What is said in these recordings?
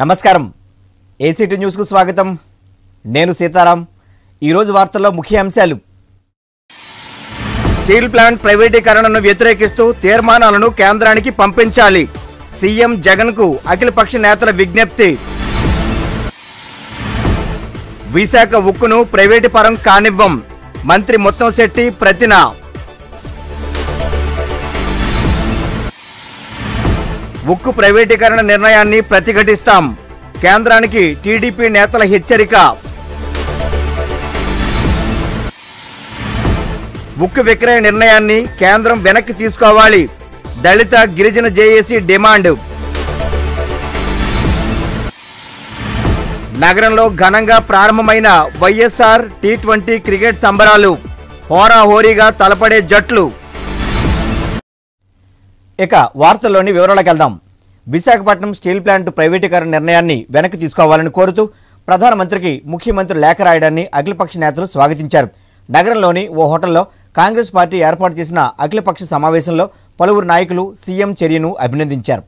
నమస్కారం ఏసీటీ న్యూస్కు స్వాగతం నేను సీతారాం ఈరోజు వార్తల్లో ముఖ్య అంశాలు స్టీల్ ప్లాంట్ ప్రైవేటీకరణను వ్యతిరేకిస్తూ తీర్మానాలను కేంద్రానికి పంపించాలి సీఎం జగన్కు అఖిలపక్ష నేతల విజ్ఞప్తి విశాఖ ఉక్కును ప్రైవేటు పరం కానివ్వం మంత్రి ముత్తంశెట్టి ప్రతిన ఉక్కు ప్రైవేటీకరణ నిర్ణయాన్ని ప్రతిఘటిస్తాం కేంద్రానికి టీడీపీ నేతల హెచ్చరిక ఉక్కు విక్రయ నిర్ణయాన్ని కేంద్రం వెనక్కి తీసుకోవాలి దళిత గిరిజన జేఏసీ డిమాండ్ నగరంలో ఘనంగా ప్రారంభమైన వైఎస్ఆర్ టీ ట్వంటీ క్రికెట్ సంబరాలు హోరాహోరీగా తలపడే జట్లు ఇక వార్తల్లోని వివరాలకు వెళ్దాం విశాఖపట్నం స్టీల్ ప్లాంట్ ప్రైవేటీకరణ నిర్ణయాన్ని వెనక్కి తీసుకోవాలని కోరుతూ ప్రధానమంత్రికి ముఖ్యమంత్రి లేఖ రాయడాన్ని అఖిలపక్ష నేతలు స్వాగతించారు నగరంలోని ఓ హోటల్లో కాంగ్రెస్ పార్టీ ఏర్పాటు చేసిన అఖిలపక్ష సమావేశంలో పలువురు నాయకులు సీఎం చర్యను అభినందించారు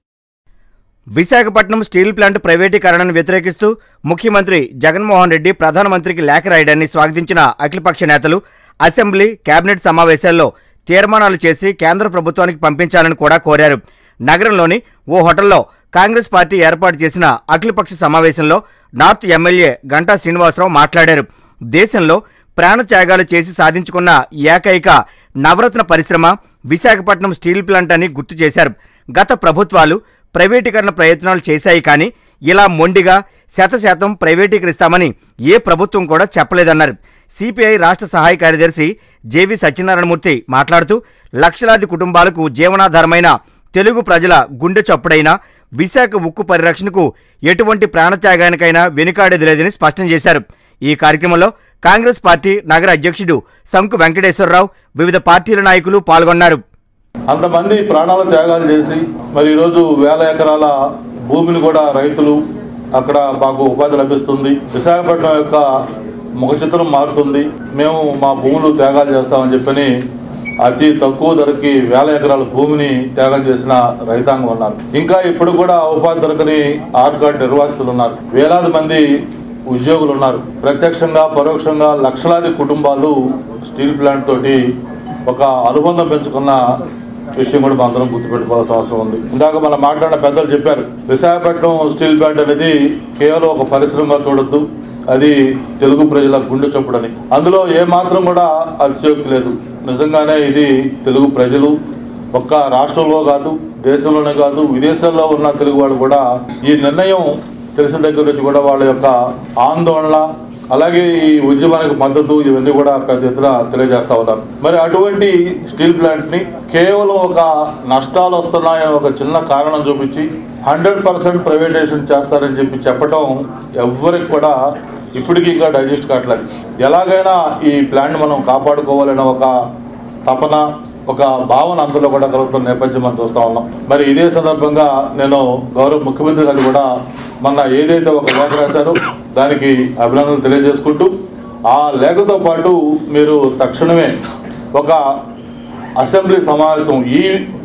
విశాఖపట్నం స్టీల్ ప్లాంట్ ప్రైవేటీకరణను వ్యతిరేకిస్తూ ముఖ్యమంత్రి జగన్మోహన్ రెడ్డి ప్రధానమంత్రికి లేఖ రాయడాన్ని స్వాగతించిన అఖిలపక్ష నేతలు అసెంబ్లీ కేబినెట్ సమావేశాల్లో తీర్మానాలు చేసి కేంద్ర ప్రభుత్వానికి పంపించాలని కూడా కోరారు నగరంలోని ఓ హోటల్లో కాంగ్రెస్ పార్టీ ఏర్పాటు చేసిన అఖిలపక్ష సమావేశంలో నార్త్ ఎమ్మెల్యే గంటా శ్రీనివాసరావు మాట్లాడారు దేశంలో ప్రాణత్యాగాలు చేసి సాధించుకున్న ఏకైక నవరత్న పరిశ్రమ విశాఖపట్నం స్టీల్ ప్లాంట్ అని గుర్తు చేశారు గత ప్రభుత్వాలు ప్రైవేటీకరణ ప్రయత్నాలు చేశాయి కానీ ఇలా మొండిగా శతశాతం ప్రైవేటీకరిస్తామని ఏ ప్రభుత్వం కూడా చెప్పలేదన్నారు సిపిఐ రాష్ట్ర సహాయ కార్యదర్శి జేవి సత్యనారాయణమూర్తి మాట్లాడుతూ లక్షలాది కుటుంబాలకు జీవనాధారమైన తెలుగు ప్రజల గుండె చప్పుడైన విశాఖ ఉక్కు పరిరక్షణకు ఎటువంటి ప్రాణత్యాగానికైనా వెనుకాడేది లేదని స్పష్టం చేశారు ఈ కార్యక్రమంలో కాంగ్రెస్ పార్టీ నగర అధ్యక్షుడు సంకు వెంకటేశ్వరరావు వివిధ పార్టీల నాయకులు పాల్గొన్నారు అంతమంది ప్రాణాల త్యాగాలు చేసి మరి ఈరోజు వేల ఎకరాల భూమిని కూడా రైతులు అక్కడ మాకు ఉపాధి లభిస్తుంది విశాఖపట్నం యొక్క ముఖ చిత్రం మారుతుంది మేము మా భూములు త్యాగాలు చేస్తామని చెప్పని అతి తక్కువ ధరకి వేల ఎకరాల భూమిని త్యాగం చేసిన రైతాంగం ఉన్నారు ఇంకా ఇప్పుడు కూడా ఉపాధి దొరకని ఆర్ట్ కార్డ్ నిర్వాసితులు ఉన్నారు వేలాది మంది ఉద్యోగులు ఉన్నారు ప్రత్యక్షంగా పరోక్షంగా లక్షలాది కుటుంబాలు స్టీల్ ప్లాంట్ తోటి ఒక అనుబంధం పెంచుకున్న విషయం కూడా మనందరం గుర్తుపెట్టుకోవాల్సిన అవసరం ఉంది ఇందాక మనం మాట్లాడిన పెద్దలు చెప్పారు విశాఖపట్నం స్టీల్ ప్లాంట్ అనేది కేవలం ఒక పరిశ్రమ చూడొద్దు అది తెలుగు ప్రజల గుండె చప్పుడని అందులో ఏ మాత్రం కూడా అతిశయోక్తి లేదు నిజంగానే ఇది తెలుగు ప్రజలు ఒక్క రాష్ట్రంలో కాదు దేశంలోనే కాదు విదేశాల్లో ఉన్న తెలుగు వాళ్ళు కూడా ఈ నిర్ణయం తెలిసిన దగ్గర నుంచి కూడా వాళ్ళ యొక్క ఆందోళన అలాగే ఈ ఉద్యమానికి మద్దతు ఇవన్నీ కూడా పెద్ద ఎత్తున తెలియజేస్తా ఉన్నారు మరి అటువంటి స్టీల్ ప్లాంట్ ని కేవలం ఒక నష్టాలు వస్తున్నాయని ఒక చిన్న కారణం చూపించి హండ్రెడ్ పర్సెంట్ ప్రైవేటైజేషన్ చేస్తారని చెప్పి చెప్పడం ఎవ్వరికి కూడా ఇప్పటికీ ఇంకా డైజెస్ట్ కావట్లేదు ఎలాగైనా ఈ ప్లాంట్ మనం కాపాడుకోవాలనే ఒక తపన ఒక భావన అందులో కూడా కలుగుతున్న నేపథ్యం మనం చూస్తా ఉన్నాం మరి ఇదే సందర్భంగా నేను గౌరవ ముఖ్యమంత్రి గారు కూడా మొన్న ఏదైతే ఒక లేఖ రాశారో దానికి అభినందనలు తెలియజేసుకుంటూ ఆ లేఖతో పాటు మీరు తక్షణమే ఒక అసెంబ్లీ సమావేశం ఈ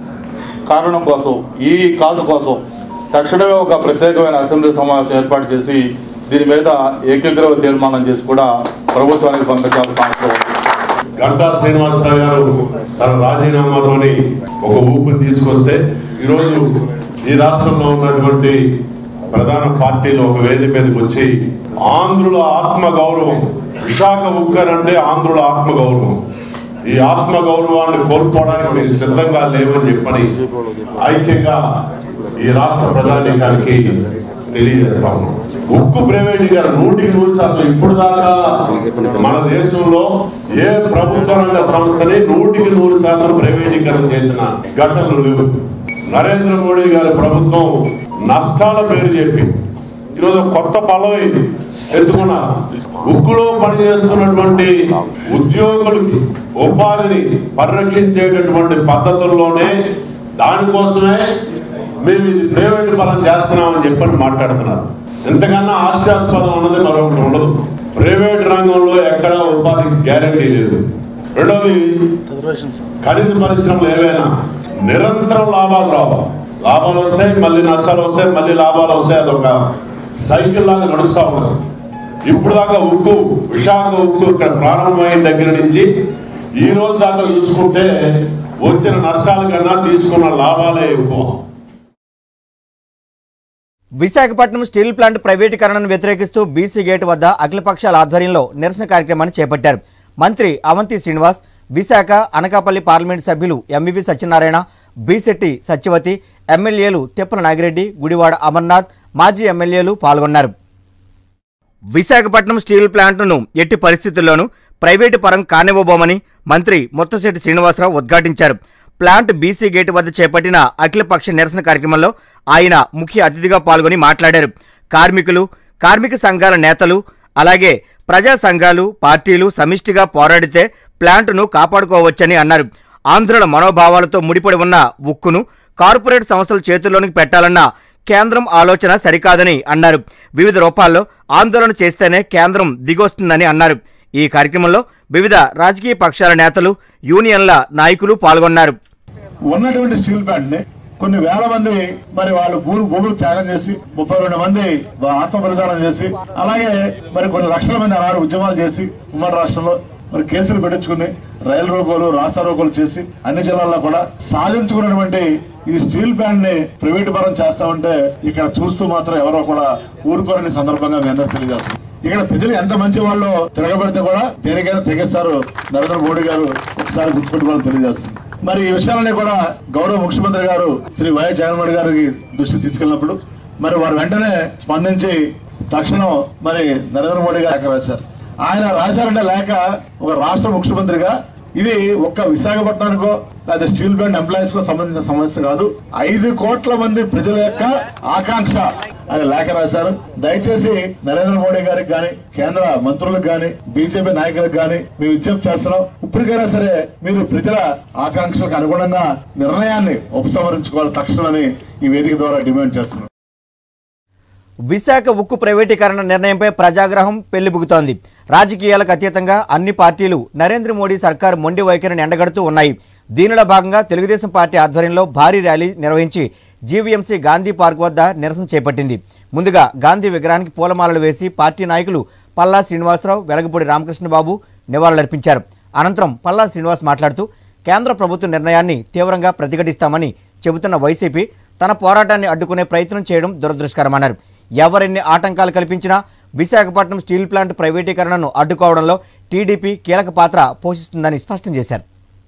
కారణం కోసం ఈ కాజు కోసం తక్షణమే ఒక ప్రత్యేకమైన అసెంబ్లీ సమావేశం ఏర్పాటు చేసి దీని మీద ఏకగ్రవ తీర్మానం చేసి కూడా ప్రభుత్వానికి పంపించాల్సిన అవసరం ఉంది గంటా శ్రీనివాసరావు గారు తన రాజీనామాతోని ఒక ఊపిరి తీసుకొస్తే ఈరోజు ఈ రాష్ట్రంలో ఉన్నటువంటి ప్రధాన పార్టీలు ఒక వేదిక మీదకి వచ్చి ఆంధ్రుల ఆత్మ గౌరవం విశాఖ ఉక్కర్ అంటే ఆంధ్రుల ఆత్మ గౌరవం ఈ ఆత్మ గౌరవాన్ని కోల్పోవడానికి మేము సిద్ధంగా లేవని చెప్పని ఐక్యంగా ఈ రాష్ట్ర ప్రజానీకానికి తెలియజేస్తా ఉన్నాం ఉక్కు ప్రైవేటీకరణ నూటికి నూరు శాతం ఇప్పుడు దాకా మన దేశంలో ఏ ప్రభుత్వ రంగ సంస్థని నూటికి నూరు శాతం ప్రైవేటీకరణ చేసిన ఘటనలు లేవు నరేంద్ర మోడీ గారి ప్రభుత్వం నష్టాల పేరు చెప్పి ఈరోజు కొత్త పదవి ఎత్తుకున్న ఉక్కులో పనిచేస్తున్నటువంటి ఉద్యోగులకి ఉపాధిని పరిరక్షించేటటువంటి పద్ధతుల్లోనే దానికోసమే మేము ఇది ప్రైవేట్ పరం చేస్తున్నామని చెప్పని మాట్లాడుతున్నారు ఎంతకన్నా హాస్యాస్పదం అన్నది మరొకటి ఉండదు ప్రైవేట్ రంగంలో ఎక్కడ ఉపాధికి గ్యారంటీ లేదు రెండోది ఖనిజ పరిశ్రమలు ఏవైనా నిరంతరం లాభాలు రావు లాభాలు వస్తాయి మళ్ళీ నష్టాలు వస్తాయి మళ్ళీ లాభాలు వస్తాయి అదొక సైకిల్ లాగా నడుస్తూ ఉండదు ఇప్పుడు దాకా ఉక్కు విశాఖ ఉక్కు ఇక్కడ ప్రారంభమైన దగ్గర నుంచి ఈ రోజు దాకా చూసుకుంటే వచ్చిన నష్టాల కన్నా తీసుకున్న లాభాలే ఎక్కువ విశాఖపట్నం స్టీల్ ప్లాంట్ ప్రైవేటీకరణను వ్యతిరేకిస్తూ బీసీ గేట్ వద్ద అఖిలపక్షాల ఆధ్వర్యంలో నిరసన కార్యక్రమాన్ని చేపట్టారు మంత్రి అవంతి శ్రీనివాస్ విశాఖ అనకాపల్లి పార్లమెంటు సభ్యులు ఎంవివి సత్యనారాయణ బీశెట్టి సత్యవతి ఎమ్మెల్యేలు తిప్పల నాగిరెడ్డి గుడివాడ అమర్నాథ్ మాజీ ఎమ్మెల్యేలు పాల్గొన్నారు విశాఖపట్నం స్టీల్ ప్లాంట్ను ఎట్టి పరిస్థితుల్లోనూ ప్రైవేటు పరం కానివ్వబోమని మంత్రి ముత్తశెట్టి శ్రీనివాసరావు ఉద్ఘాటించారు ప్లాంట్ బీసీ గేటు వద్ద చేపట్టిన అఖిలపక్ష నిరసన కార్యక్రమంలో ఆయన ముఖ్య అతిథిగా పాల్గొని మాట్లాడారు కార్మికులు కార్మిక సంఘాల నేతలు అలాగే ప్రజా సంఘాలు పార్టీలు సమిష్టిగా పోరాడితే ప్లాంటును కాపాడుకోవచ్చని అన్నారు ఆంధ్రుల మనోభావాలతో ముడిపడి ఉన్న ఉక్కును కార్పొరేట్ సంస్థల చేతుల్లోనికి పెట్టాలన్న కేంద్రం ఆలోచన సరికాదని అన్నారు వివిధ రూపాల్లో ఆందోళన చేస్తేనే కేంద్రం దిగొస్తుందని అన్నారు ఈ కార్యక్రమంలో వివిధ రాజకీయ పక్షాల నేతలు యూనియన్ల నాయకులు పాల్గొన్నారు ఉన్నటువంటి స్టీల్ ప్లాంట్ ని కొన్ని వేల మంది మరి వాళ్ళు భూమి భూములు త్యాగం చేసి ముప్పై రెండు మంది ఆత్మ బలిదానం చేసి అలాగే మరి కొన్ని లక్షల మంది ఆనాడు ఉద్యమాలు చేసి ఉమ్మడి రాష్ట్రంలో మరి కేసులు పెట్టించుకుని రైలు రోగోలు రాస్తా రోగోలు చేసి అన్ని జిల్లాల్లో కూడా సాధించుకున్నటువంటి ఈ స్టీల్ ప్లాంట్ ని ప్రైవేట్ పరం చేస్తామంటే ఇక్కడ చూస్తూ మాత్రం ఎవరో కూడా ఊరుకోరని సందర్భంగా మీ అందరూ తెలియజేస్తాం ఇక్కడ ప్రజలు ఎంత మంచి వాళ్ళు తిరగబడితే కూడా దేనికైనా తెగిస్తారు నరేంద్ర మోడీ గారు ఒకసారి గుర్తుపెట్టుకోవాలని తెలియజేస్తుంది మరి ఈ విషయాలని కూడా గౌరవ ముఖ్యమంత్రి గారు శ్రీ వైఎస్ జగన్మోహన్ గారికి దృష్టికి తీసుకెళ్ళినప్పుడు మరి వారు వెంటనే స్పందించి తక్షణం మరి నరేంద్ర మోడీ గారు లేఖ రాశారు ఆయన రాశారంటే లేక ఒక రాష్ట్ర ముఖ్యమంత్రిగా ఇది ఒక్క విశాఖపట్నానికో లేదా స్టీల్ ప్లాంట్ ఎంప్లాయీస్ కో సంబంధించిన సమస్య కాదు ఐదు కోట్ల మంది ప్రజల యొక్క ఆకాంక్ష ఆయన లేఖ రాశారు దయచేసి నరేంద్ర మోడీ గారికి గాని కేంద్ర మంత్రులకు గాని బీజేపీ నాయకులకు గాని మేము విజ్ఞప్తి చేస్తున్నాం ఇప్పటికైనా సరే మీరు ప్రజల ఆకాంక్షలకు అనుగుణంగా నిర్ణయాన్ని ఉపసంహరించుకోవాలి తక్షణమని ఈ వేదిక ద్వారా డిమాండ్ చేస్తున్నాం విశాఖ ఉక్కు ప్రైవేటీకరణ నిర్ణయంపై ప్రజాగ్రహం పెళ్లిబుగుతోంది రాజకీయాలకు అతీతంగా అన్ని పార్టీలు నరేంద్ర మోడీ సర్కార్ మొండి వైఖరిని ఎండగడుతూ ఉన్నాయి దీనిలో భాగంగా తెలుగుదేశం పార్టీ ఆధ్వర్యంలో భారీ ర్యాలీ నిర్వహించి జీవీఎంసీ గాంధీ పార్క్ వద్ద నిరసన చేపట్టింది ముందుగా గాంధీ విగ్రహానికి పూలమాలలు వేసి పార్టీ నాయకులు పల్లా శ్రీనివాసరావు వెలగపూడి రామకృష్ణబాబు నివాళులర్పించారు అనంతరం పల్లా శ్రీనివాస్ మాట్లాడుతూ కేంద్ర ప్రభుత్వ నిర్ణయాన్ని తీవ్రంగా ప్రతిఘటిస్తామని చెబుతున్న వైసీపీ తన పోరాటాన్ని అడ్డుకునే ప్రయత్నం చేయడం దురదృష్టకరమన్నారు ఎవరెన్ని ఆటంకాలు కల్పించినా విశాఖపట్నం స్టీల్ ప్లాంట్ ప్రైవేటీకరణను అడ్డుకోవడంలో టీడీపీ కీలక పాత్ర పోషిస్తుందని స్పష్టం చేశారు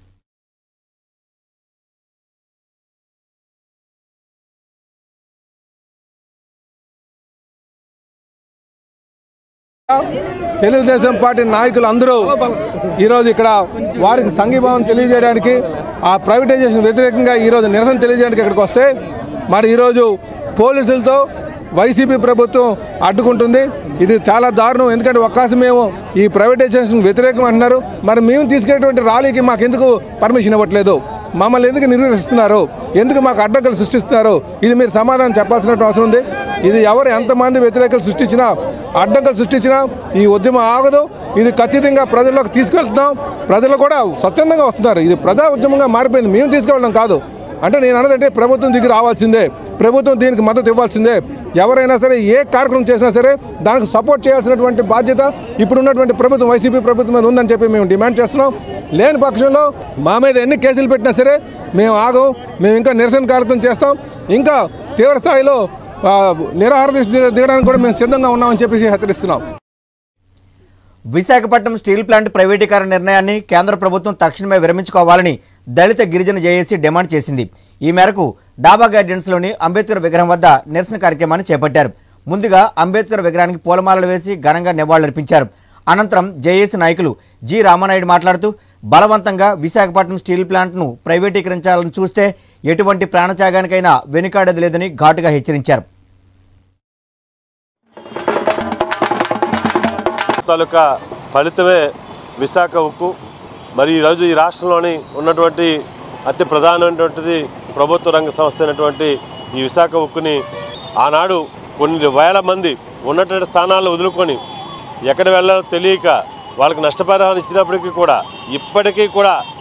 తెలుగుదేశం పార్టీ నాయకులు అందరూ ఈరోజు ఇక్కడ వారికి సంఘీభావం తెలియజేయడానికి ఆ ప్రైవేటైజేషన్ వ్యతిరేకంగా ఈరోజు నిరసన తెలియజేయడానికి ఇక్కడికి వస్తే మరి ఈరోజు పోలీసులతో వైసీపీ ప్రభుత్వం అడ్డుకుంటుంది ఇది చాలా దారుణం ఎందుకంటే ఒక్కాసి మేము ఈ ప్రైవేటైజేషన్ వ్యతిరేకం అంటున్నారు మరి మేము తీసుకెళ్ళేటువంటి ర్యాలీకి మాకు ఎందుకు పర్మిషన్ ఇవ్వట్లేదు మమ్మల్ని ఎందుకు నిర్వహిస్తున్నారు ఎందుకు మాకు అడ్డంకులు సృష్టిస్తున్నారు ఇది మీరు సమాధానం చెప్పాల్సిన అవసరం ఉంది ఇది ఎవరు ఎంతమంది వ్యతిరేకలు సృష్టించినా అడ్డంకులు సృష్టించినా ఈ ఉద్యమం ఆగదు ఇది ఖచ్చితంగా ప్రజల్లోకి తీసుకెళ్తున్నాం ప్రజలు కూడా స్వచ్ఛందంగా వస్తున్నారు ఇది ప్రజా ఉద్యమంగా మారిపోయింది మేము తీసుకెళ్ళడం కాదు అంటే నేను అన్నదంటే ప్రభుత్వం దిగి రావాల్సిందే ప్రభుత్వం దీనికి మద్దతు ఇవ్వాల్సిందే ఎవరైనా సరే ఏ కార్యక్రమం చేసినా సరే దానికి సపోర్ట్ చేయాల్సినటువంటి బాధ్యత ఇప్పుడున్నటువంటి ప్రభుత్వం వైసీపీ ప్రభుత్వం మీద ఉందని చెప్పి మేము డిమాండ్ చేస్తున్నాం లేని పక్షంలో మా మీద ఎన్ని కేసులు పెట్టినా సరే మేము ఆగం మేము ఇంకా నిరసన కార్యక్రమం చేస్తాం ఇంకా తీవ్ర స్థాయిలో ఆ, నిరాహార దీక్ష దిగ- దిగడానికి కూడా మేము సిద్ధంగా ఉన్నామని చెప్పేసి హెచ్చరిస్తున్నాం విశాఖపట్నం స్టీల్ ప్లాంట్ ప్రైవేటీకరణ నిర్ణయాన్ని కేంద్ర ప్రభుత్వం తక్షణమే విరమించుకోవాలని దళిత గిరిజన జేఏసీ డిమాండ్ చేసింది ఈ మేరకు డాబా గార్డెన్స్లోని అంబేద్కర్ విగ్రహం వద్ద నిరసన కార్యక్రమాన్ని చేపట్టారు ముందుగా అంబేద్కర్ విగ్రహానికి పూలమాలలు వేసి ఘనంగా నివాళులర్పించారు అనంతరం జేఏసీ నాయకులు జి రామానాయుడు మాట్లాడుతూ బలవంతంగా విశాఖపట్నం స్టీల్ ప్లాంట్ను ప్రైవేటీకరించాలని చూస్తే ఎటువంటి ప్రాణత్యాగానికైనా వెనుకాడేది లేదని ఘాటుగా హెచ్చరించారు తాలూకా ఫలితమే విశాఖ ఉక్కు మరి ఈరోజు ఈ రాష్ట్రంలోని ఉన్నటువంటి అతి ప్రధానమైనటువంటిది ప్రభుత్వ రంగ సంస్థ అయినటువంటి ఈ విశాఖ ఉక్కుని ఆనాడు కొన్ని వేల మంది ఉన్నటువంటి స్థానాలను వదులుకొని ఎక్కడ వెళ్ళాలో తెలియక వాళ్ళకి నష్టపరిహారం ఇచ్చినప్పటికీ కూడా ఇప్పటికీ కూడా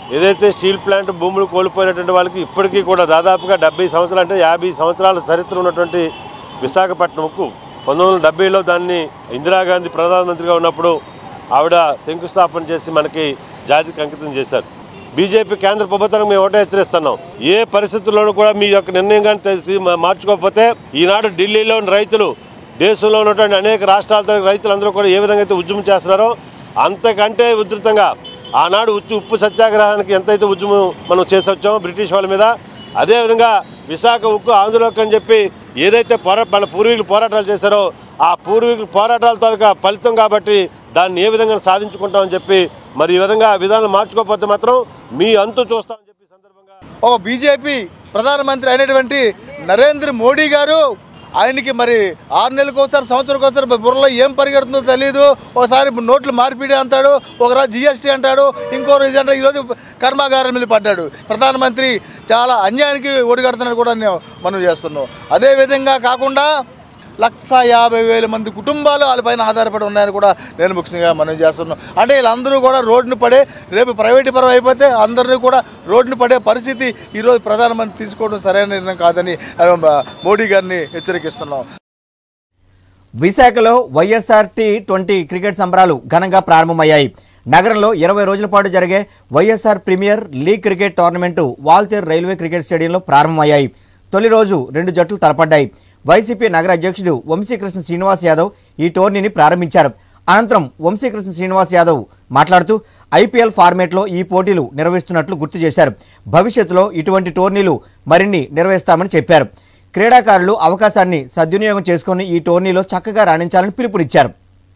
ఏదైతే స్టీల్ ప్లాంట్ భూములు కోల్పోయినటువంటి వాళ్ళకి ఇప్పటికీ కూడా దాదాపుగా డెబ్బై సంవత్సరాలు అంటే యాభై సంవత్సరాల చరిత్ర ఉన్నటువంటి విశాఖపట్నంకు పంతొమ్మిది వందల డెబ్బైలో దాన్ని ఇందిరాగాంధీ ప్రధానమంత్రిగా ఉన్నప్పుడు ఆవిడ శంకుస్థాపన చేసి మనకి జాతికి అంకితం చేశారు బీజేపీ కేంద్ర ప్రభుత్వానికి మేము ఒకటే హెచ్చరిస్తున్నాం ఏ పరిస్థితుల్లోనూ కూడా మీ యొక్క నిర్ణయం కానీ తె- తీ- మార్చుకోకపోతే ఈనాడు ఢిల్లీలో ఉన్న రైతులు దేశంలో ఉన్నటువంటి అనేక రాష్ట్రాలతో రైతులందరూ కూడా ఏ విధంగా అయితే ఉద్యమం చేస్తున్నారో అంతకంటే ఉధృతంగా ఆనాడు ఉచ్చు ఉప్పు సత్యాగ్రహానికి ఎంతైతే ఉద్యమం మనం చేసి వచ్చామో బ్రిటిష్ వాళ్ళ మీద అదేవిధంగా విశాఖ ఉక్కు ఆందోళన అని చెప్పి ఏదైతే పోరా మన పూర్వీకులు పోరాటాలు చేశారో ఆ పూర్వీకుల పోరాటాల తాలూకా ఫలితం కాబట్టి దాన్ని ఏ విధంగా సాధించుకుంటామని చెప్పి మరి ఈ విధంగా విధానం మార్చుకోకపోతే మాత్రం మీ అంతు చూస్తామని చెప్పి ఈ సందర్భంగా ఒక బీజేపీ ప్రధానమంత్రి అయినటువంటి నరేంద్ర మోడీ గారు ఆయనకి మరి ఆరు నెలలకు ఒకసారి సంవత్సరానికి ఒకసారి బుర్రలో ఏం పరిగెడుతుందో తెలియదు ఒకసారి నోట్లు మార్పిడి అంటాడు ఒకరోజు జిఎస్టీ అంటాడు ఇంకో రోజు అంటే ఈరోజు కర్మాగారం మీద పడ్డాడు ప్రధానమంత్రి చాలా అన్యాయానికి ఒడిగడుతున్నాడు కూడా నేను మనం చేస్తున్నాం అదేవిధంగా కాకుండా లక్ష యాభై వేల మంది కుటుంబాలు వాళ్ళపైన ఆధారపడి ఉన్నాయని కూడా నేను ముఖ్యంగా మనం చేస్తున్నాం అంటే వీళ్ళందరూ కూడా రోడ్డును పడే రేపు ప్రైవేటు పరం అయిపోతే అందరినీ కూడా రోడ్డును పడే పరిస్థితి ఈరోజు ప్రధానమంత్రి తీసుకోవడం సరైన నిర్ణయం కాదని ఆ, మోడీ గారిని హెచ్చరికిస్తున్నాం విశాఖలో వైఎస్ఆర్ టీ ట్వంటీ క్రికెట్ సంబరాలు ఘనంగా ప్రారంభమయ్యాయి నగరంలో ఇరవై రోజుల పాటు జరిగే YSR premier league cricket tournament Waltair railway cricket స్టేడియంలో ప్రారంభమయ్యాయి తొలి రోజు రెండు జట్లు తలపడ్డాయి వైసీపీ నగర అధ్యక్షుడు వంశీకృష్ణ శ్రీనివాస్ యాదవ్ ఈ టోర్నీని ప్రారంభించారు అనంతరం వంశీకృష్ణ శ్రీనివాస్ యాదవ్ మాట్లాడుతూ ఐపీఎల్ ఫార్మేట్లో ఈ పోటీలు నిర్వహిస్తున్నట్లు గుర్తు చేశారు భవిష్యత్తులో ఇటువంటి టోర్నీలు మరిన్ని నిర్వహిస్తామని చెప్పారు క్రీడాకారులు అవకాశాన్ని సద్వినియోగం చేసుకుని ఈ టోర్నీలో చక్కగా రాణించాలని పిలుపునిచ్చారు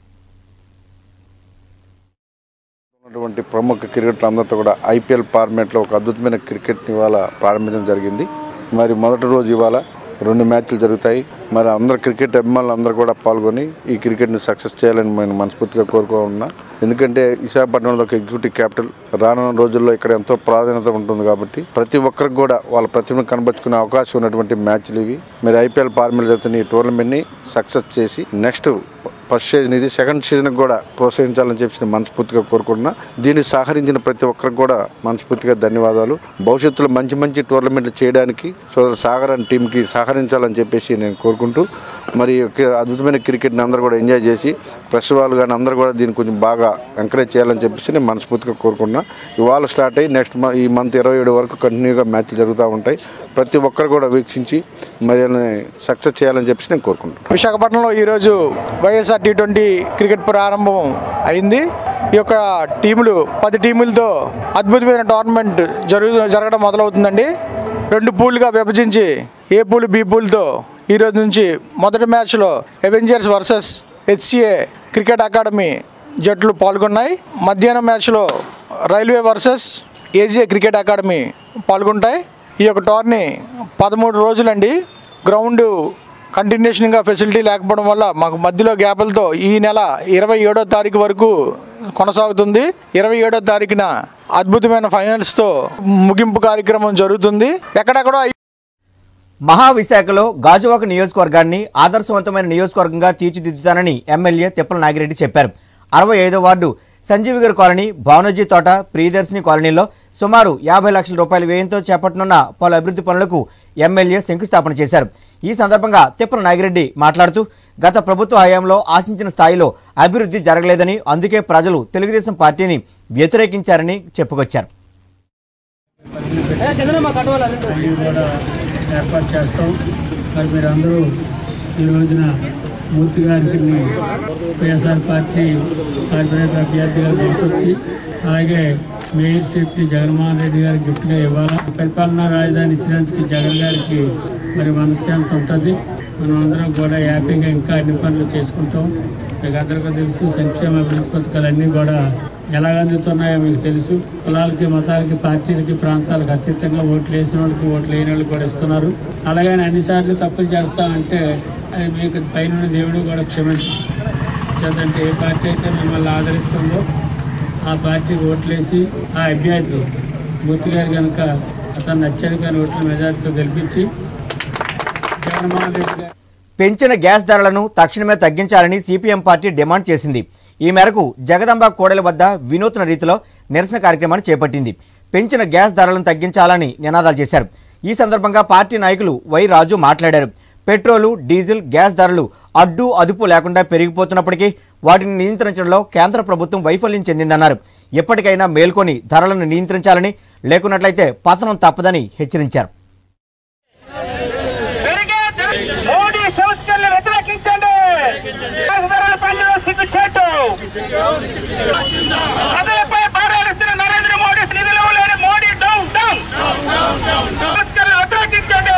ఉన్నటువంటి ప్రముఖ క్రికెట్లు అందరితో కూడా ఐపీఎల్ ఫార్మేట్లో ఒక అద్భుతమైన క్రికెట్ని ఇవాళ ప్రారంభించడం జరిగింది మరి మొదటి రోజు ఇవాళ రెండు మ్యాచ్లు జరుగుతాయి మరి అందరు క్రికెట్ అభిమానులు అందరూ కూడా పాల్గొని ఈ క్రికెట్ని సక్సెస్ చేయాలని నేను మనస్ఫూర్తిగా కోరుకుంటున్నా ఎందుకంటే విశాఖపట్నంలో ఒక ఎగ్జిక్యూటివ్ క్యాపిటల్ రానున్న రోజుల్లో ఇక్కడ ఎంతో ప్రాధాన్యత ఉంటుంది కాబట్టి ప్రతి ఒక్కరికి కూడా వాళ్ళ ప్రతిభను కనబరుచుకునే అవకాశం ఉన్నటువంటి మ్యాచ్లు ఇవి మరి ఐపీఎల్ ఫార్మేట్ జరుగుతున్న ఈ టోర్నమెంట్ని సక్సెస్ చేసి నెక్స్ట్ ఫస్ట్ సీజన్ ఇది సెకండ్ సీజన్కి కూడా ప్రోత్సహించాలని చెప్పి నేను మనస్ఫూర్తిగా కోరుకుంటున్నా దీన్ని సహకరించిన ప్రతి ఒక్కరికి కూడా మనస్ఫూర్తిగా ధన్యవాదాలు భవిష్యత్తులో మంచి మంచి టోర్నమెంట్లు చేయడానికి సోదర సాగర్ అండ్ టీంకి సహకరించాలని చెప్పేసి నేను కోరుకుంటూ మరి ఈ యొక్క అద్భుతమైన క్రికెట్ని అందరూ కూడా ఎంజాయ్ చేసి ప్రెస్ వాళ్ళు కానీ అందరూ కూడా దీన్ని కొంచెం బాగా ఎంకరేజ్ చేయాలని చెప్పేసి నేను మనస్ఫూర్తిగా కోరుకుంటున్నా ఇవాళ స్టార్ట్ అయ్యి నెక్స్ట్ ఈ మంత్ ఇరవై ఏడు వరకు కంటిన్యూగా మ్యాచ్లు జరుగుతూ ఉంటాయి ప్రతి ఒక్కరు కూడా వీక్షించి మరి సక్సెస్ చేయాలని చెప్పేసి నేను కోరుకుంటున్నాను విశాఖపట్నంలో ఈరోజు వైఎస్ఆర్ టీ ట్వంటీ క్రికెట్ ప్రారంభం అయింది ఈ యొక్క టీములు పది టీములతో అద్భుతమైన టోర్నమెంట్ జరుగు జరగడం మొదలవుతుందండి రెండు పూలుగా విభజించి ఏ పూల్ బి పూల్తో ఈరోజు నుంచి మొదటి మ్యాచ్లో Avengers versus HCA cricket academy జట్లు పాల్గొన్నాయి మధ్యాహ్నం మ్యాచ్లో railway versus AGA cricket academy పాల్గొంటాయి ఈ యొక్క టోర్నీ పదమూడు రోజులండి గ్రౌండ్ కంటిన్యూషన్గా ఫెసిలిటీ లేకపోవడం వల్ల మాకు మధ్యలో గ్యాపులతో ఈ నెల ఇరవై ఏడో తారీఖు వరకు కొనసాగుతుంది ఇరవై ఏడో తారీఖున అద్భుతమైన ఫైనల్స్తో ముగింపు కార్యక్రమం జరుగుతుంది ఎక్కడెక్కడో మహావిశాఖలో గాజువాక నియోజకవర్గాన్ని ఆదర్శవంతమైన నియోజకవర్గంగా తీర్చిదిద్దుతానని ఎమ్మెల్యే తిప్పల నాగిరెడ్డి చెప్పారు అరవై ఐదో వార్డు సంజీవిగర్ కాలనీ భావనజీ తోట ప్రియదర్శిని కాలనీలో సుమారు యాభై లక్షల రూపాయల వ్యయంతో చేపట్టనున్న పలు అభివృద్ధి పనులకు ఎమ్మెల్యే శంకుస్థాపన చేశారు ఈ సందర్భంగా తిప్పల నాగిరెడ్డి మాట్లాడుతూ గత ప్రభుత్వ హయాంలో ఆశించిన స్థాయిలో అభివృద్ధి జరగలేదని అందుకే ప్రజలు తెలుగుదేశం పార్టీని వ్యతిరేకించారని చెప్పుకొచ్చారు అన్నీ కూడా ఏర్పాటు చేస్తాం మరి మీరందరూ ఈ రోజున మూర్తి గారికి వైఎస్ఆర్ పార్టీ కార్పొరేటర్ అభ్యర్థిగా గెలిచొచ్చి అలాగే మేయర్ సీట్ని జగన్మోహన్ రెడ్డి గారికి గిఫ్ట్గా ఇవ్వాలా పరిపాలనా రాజధాని ఇచ్చినందుకు జగన్ గారికి మరి మనశ్శాంతి ఉంటుంది మనం అందరం కూడా హ్యాపీగా ఇంకా అన్ని పనులు చేసుకుంటాం మీకు అందరికీ తెలుసు సంక్షేమ అభివృద్ధి పథకాలన్నీ కూడా ఎలాగ అందుతున్నాయో మీకు తెలుసు కులాలకి మతాలకి పార్టీలకి ప్రాంతాలకు అతీతంగా ఓట్లు వేసిన వాళ్ళకి ఓట్లు లేని వాళ్ళకి కూడా ఇస్తున్నారు అలాగని అన్నిసార్లు తప్పులు చేస్తామంటే అది మీకు పైన దేవుడు కూడా క్షమించు చేద్దంటే ఏ పార్టీ అయితే మిమ్మల్ని ఆదరిస్తుందో ఆ పార్టీకి ఓట్లేసి ఆ అభ్యర్థి మూర్తి గారు కనుక అతను అత్యధిక ఓట్ల మెజార్టీతో గెలిపించి జగన్మోహన్ రెడ్డి గారు పెంచిన గ్యాస్ ధరలను తక్షణమే తగ్గించాలని సిపిఎం పార్టీ డిమాండ్ చేసింది ఈ మేరకు జగదంబ కోడెల వద్ద వినూత్న రీతిలో నిరసన కార్యక్రమాన్ని చేపట్టింది పెంచిన గ్యాస్ ధరలను తగ్గించాలని నినాదాలు చేశారు ఈ సందర్భంగా పార్టీ నాయకులు వై రాజు మాట్లాడారు పెట్రోలు డీజిల్ గ్యాస్ ధరలు అడ్డు అదుపు లేకుండా పెరిగిపోతున్నప్పటికీ వాటిని నియంత్రించడంలో కేంద్ర ప్రభుత్వం వైఫల్యం చెందిందన్నారు ఎప్పటికైనా మేల్కొని ధరలను నియంత్రించాలని లేకున్నట్లయితే పతనం తప్పదని హెచ్చరించారు మోడీ సంస్కరణలు వ్యతిరేకించండి గ్యాస్ ధరల పన్నులో సిగ్గుచేటు ప్రజలపై భారాలిస్తున్న నరేంద్ర మోడీ నిధులు లేని మోడీ డౌన్ డౌన్ సంస్కరణలు వ్యతిరేకించండి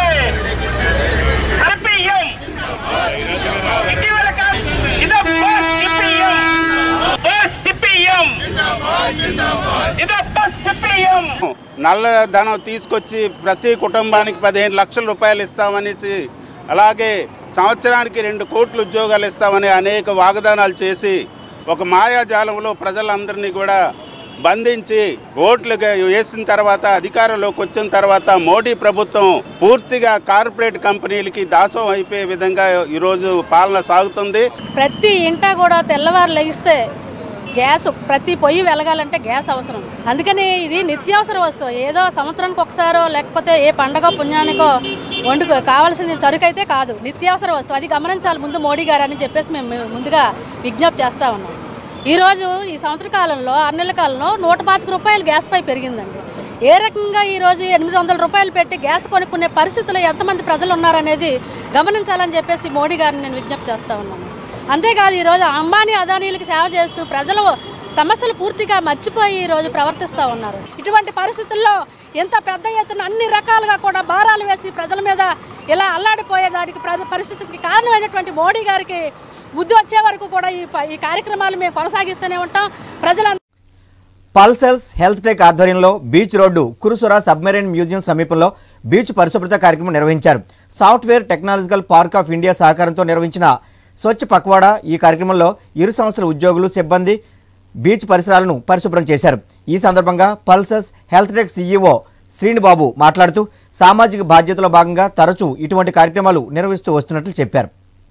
సిపిఎం ఇటీవల కా- ఇదో బస్ సిపిఎం బస్ సిపిఎం ఇదో బస్ సిపిఎం నల్ల ధనం తీసుకొచ్చి ప్రతి కుటుంబానికి పదిహేను లక్షల రూపాయలు ఇస్తామనేసి అలాగే సంవత్సరానికి రెండు కోట్ల ఉద్యోగాలు ఇస్తామని అనేక వాగ్దానాలు చేసి ఒక మాయాజాలంలో ప్రజలందరినీ కూడా బంధించి ఓట్లు వేసిన తర్వాత అధికారంలోకి వచ్చిన తర్వాత మోడీ ప్రభుత్వం పూర్తిగా కార్పొరేట్ కంపెనీలకి దాసం అయిపోయే విధంగా ఈరోజు పాలన సాగుతుంది ప్రతి ఇంట కూడా తెల్లవారు లెగిస్తే గ్యాస్ ప్రతి పొయ్యి వెలగాలంటే గ్యాస్ అవసరం అందుకని ఇది నిత్యావసర వస్తువు ఏదో సంవత్సరానికి ఒకసారో లేకపోతే ఏ పండగ పుణ్యానికో వండుకో కావాల్సిన సరుకు అయితే కాదు నిత్యావసర వస్తువు అది గమనించాలి ముందు మోడీ గారు అని చెప్పేసి మేము ముందుగా విజ్ఞప్తి చేస్తా ఉన్నాం ఈరోజు ఈ సంవత్సర కాలంలో ఆరు నెలల కాలంలో నూట పాతిక రూపాయలు గ్యాస్ పై పెరిగిందండి ఏ రకంగా ఈరోజు ఎనిమిది వందల రూపాయలు పెట్టి గ్యాస్ కొనుక్కునే పరిస్థితుల్లో ఎంతమంది ప్రజలు ఉన్నారనేది గమనించాలని చెప్పేసి మోడీ గారిని నేను విజ్ఞప్తి చేస్తా ఉన్నాను అంతేకాదు ఈరోజు అంబానీ అదానీలకు సేవ చేస్తూ ప్రజలు సమస్యలు పూర్తిగా మర్చిపోయి ఈరోజు ప్రవర్తిస్తూ ఉన్నారు ఇటువంటి పరిస్థితుల్లో ఎంత పెద్ద ఎత్తున అన్ని రకాలుగా కూడా భారాలు వేసి ప్రజల మీద ఇలా అల్లాడిపోయేదానికి ప్ర- పరిస్థితికి కారణమైనటువంటి మోడీ గారికి బుద్ధి వచ్చే వరకు కూడా ఈ ప- ఈ కార్యక్రమాలు మేము కొనసాగిస్తూనే ఉంటాం ప్రజల పల్సెల్స్ హెల్త్ టెక్ ఆధ్వర్యంలో బీచ్ రోడ్డు కురుసుర సబ్మెరైన్ మ్యూజియం సమీపంలో బీచ్ పరిశుభ్రత కార్యక్రమం నిర్వహించారు software technological park of India సహకారంతో నిర్వహించిన స్వచ్ఛ పక్వాడా ఈ కార్యక్రమంలో ఇరు సంస్థల ఉద్యోగులు సిబ్బంది బీచ్ పరిసరాలను పరిశుభ్రం చేశారు ఈ సందర్భంగా Pulsus health tech CEO Srinibabu మాట్లాడుతూ సామాజిక బాధ్యతలో భాగంగా తరచూ ఇటువంటి కార్యక్రమాలు నిర్వహిస్తూ వస్తున్నట్లు చెప్పారు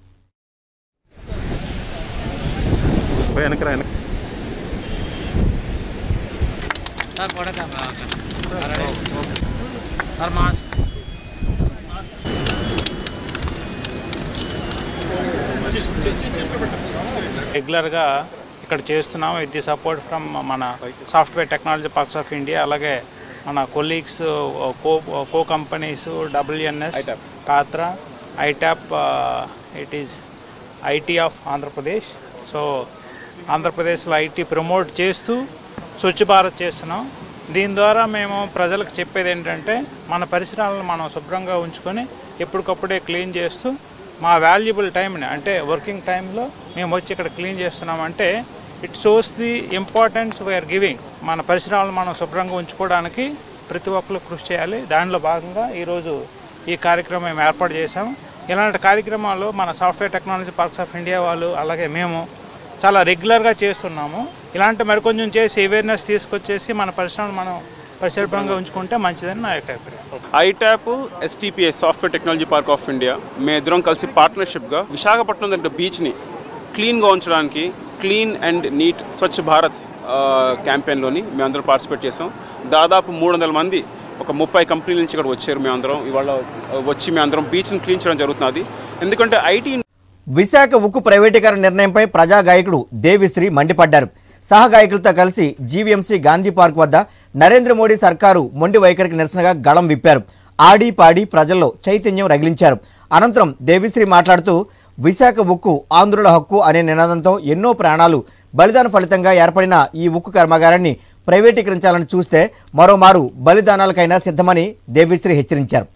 రెగ్యులర్గా ఇక్కడ చేస్తున్నాం విత్ ది సపోర్ట్ ఫ్రమ్ మన software technology parks of India అలాగే మన colleagues co co companies WNS కాత్రా ITAAP it is IT of Andhra Pradesh so ఆంధ్రప్రదేశ్లో ఐటీ ప్రమోట్ చేస్తూ స్వచ్ఛ భారత్ చేస్తున్నాం దీని ద్వారా మేము ప్రజలకు చెప్పేది ఏంటంటే మన పరిసరాలను మనం శుభ్రంగా ఉంచుకొని ఎప్పటికప్పుడే క్లీన్ చేస్తూ మా వాల్యుబుల్ టైంని అంటే వర్కింగ్ టైంలో మేము వచ్చి ఇక్కడ క్లీన్ చేస్తున్నామంటే it shows the importance we are giving మన పరిసరాలను మనం శుభ్రంగా ఉంచుకోవడానికి ప్రతి ఒక్కరు కృషి చేయాలి దానిలో భాగంగా ఈరోజు ఈ కార్యక్రమం మేము ఏర్పాటు చేశాము ఇలాంటి కార్యక్రమాలు మన software technology parks of India వాళ్ళు అలాగే మేము చాలా రెగ్యులర్గా చేస్తున్నాము ఇలాంటి మరికొంచెం చేసి అవేర్నెస్ తీసుకొచ్చేసి మన పరిశ్రమను మనం పరిశుభ్రంగా ఉంచుకుంటే మంచిదని నా యొక్క అభిప్రాయం ఐటాప్ STPI software technology park of India మేము ఇద్దరం కలిసి పార్ట్నర్షిప్గా విశాఖపట్నం దగ్గర బీచ్ని క్లీన్గా ఉంచడానికి clean and neat Swachh Bharat ఆ, క్యాంపెయిన్లోని మేమందరం పార్టిసిపేట్ చేసాం దాదాపు మూడు వందల మంది ఒక ముప్పై కంపెనీల నుంచి ఇక్కడ వచ్చారు మేమందరం ఇవాళ ఆ, వచ్చి మేమందరం బీచ్ని క్లీన్ చేయడం జరుగుతున్నది ఎందుకంటే ఐటీ విశాఖ ఉక్కు ప్రైవేటీకరణ నిర్ణయంపై ప్రజా గాయకుడు దేవిశ్రీ మండిపడ్డారు సహ గాయకులతో కలిసి జీవీఎంసీ గాంధీ పార్క్ వద్ద నరేంద్ర మోడీ సర్కారు మొండి వైఖరికి నిరసనగా గళం విప్పారు ఆడి పాడి ప్రజల్లో చైతన్యం రగిలించారు అనంతరం దేవిశ్రీ మాట్లాడుతూ విశాఖ ఉక్కు ఆంధ్రుల హక్కు అనే నినాదంతో ఎన్నో ప్రాణాలు బలిదాన ఫలితంగా ఏర్పడిన ఈ ఉక్కు కర్మాగారాన్ని ప్రైవేటీకరించాలని చూస్తే మరోమారు బలిదానాలకైనా సిద్ధమని దేవిశ్రీ హెచ్చరించారు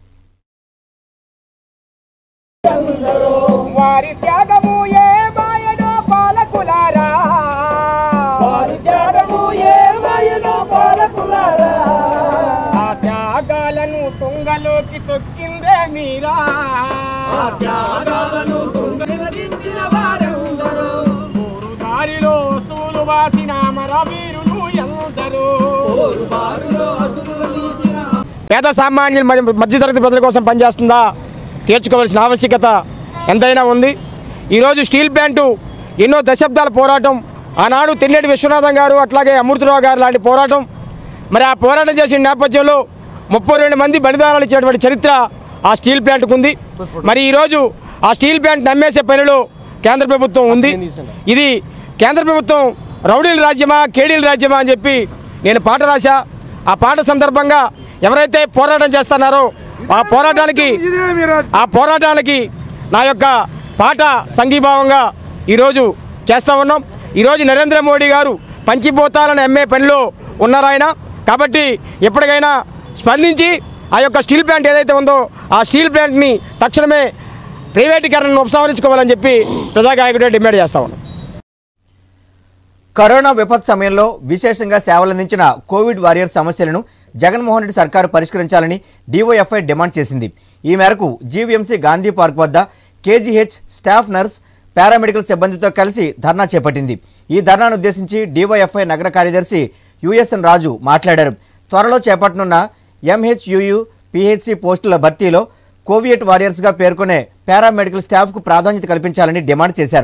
వారి త్యాగము ఏ మాయనో పాలకులారా వారి త్యాగము ఏ మాయనో పాలకులారా ఆ త్యాగాలను తుంగలోకి తొక్కిందే మీరా ఆ త్యాగాలను తుంగదించిన వారెందరో ఊరు దారిలో సూలు వాసిన మరవీరులు ఎందరో ఊరు దారిలో అసులు తీసిన పేద సామాన్యుల మధ్య- మధ్యతరగతి ప్రజల కోసం పనిచేస్తుందా తీర్చుకోవాల్సిన ఆవశ్యకత ఎంతైనా ఉంది ఈరోజు స్టీల్ ప్లాంటు ఎన్నో దశాబ్దాల పోరాటం ఆనాడు తెల్లటి విశ్వనాథం గారు అట్లాగే అమృతరావు గారు లాంటి పోరాటం మరి ఆ పోరాటం చేసిన నేపథ్యంలో ముప్పై రెండు మంది బలిదానాలు ఇచ్చినటువంటి చరిత్ర ఆ స్టీల్ ప్లాంట్కు ఉంది మరి ఈరోజు ఆ స్టీల్ ప్లాంట్ నమ్మేసే పనిలో కేంద్ర ప్రభుత్వం ఉంది ఇది కేంద్ర ప్రభుత్వం రౌడీల రాజ్యమా కేడీల రాజ్యమా అని చెప్పి నేను పాట రాశా ఆ పాట సందర్భంగా ఎవరైతే పోరాటం చేస్తున్నారో ఆ పోరాటానికి ఆ పోరాటానికి నా యొక్క పాట సంఘీభావంగా ఈరోజు చేస్తూ ఉన్నాం ఈరోజు నరేంద్ర మోడీ గారు పంచిపోతాలని అమ్మే పనిలో ఉన్నారు ఆయన కాబట్టి ఎప్పటికైనా స్పందించి ఆ యొక్క స్టీల్ ప్లాంట్ ఏదైతే ఉందో ఆ స్టీల్ ప్లాంట్ని తక్షణమే ప్రైవేటీకరణను ఉపసంహరించుకోవాలని చెప్పి ప్రజాగాయకుడే డిమాండ్ చేస్తా ఉన్నాం కరోనా విపత్తు సమయంలో విశేషంగా సేవలందించిన కోవిడ్ వారియర్ సమస్యలను జగన్మోహన్ రెడ్డి సర్కారు పరిష్కరించాలని డీఓఎఫ్ఐ డిమాండ్ చేసింది ఈ మేరకు జీవీఎంసీ గాంధీ పార్క్ వద్ద కేజీహెచ్ స్టాఫ్ నర్స్ పారామెడికల్ సిబ్బందితో కలిసి ధర్నా చేపట్టింది ఈ ధర్నాను ఉద్దేశించి డీవైఎఫ్ఐ నగర కార్యదర్శి యుఎస్ఎన్ రాజు మాట్లాడారు త్వరలో చేపట్టనున్న ఎంహెచ్యుయు పిహెచ్సి పోస్టుల భర్తీలో కోవియట్ వారియర్స్గా పేర్కొనే పారామెడికల్ స్టాఫ్కు ప్రాధాన్యత కల్పించాలని డిమాండ్ చేశారు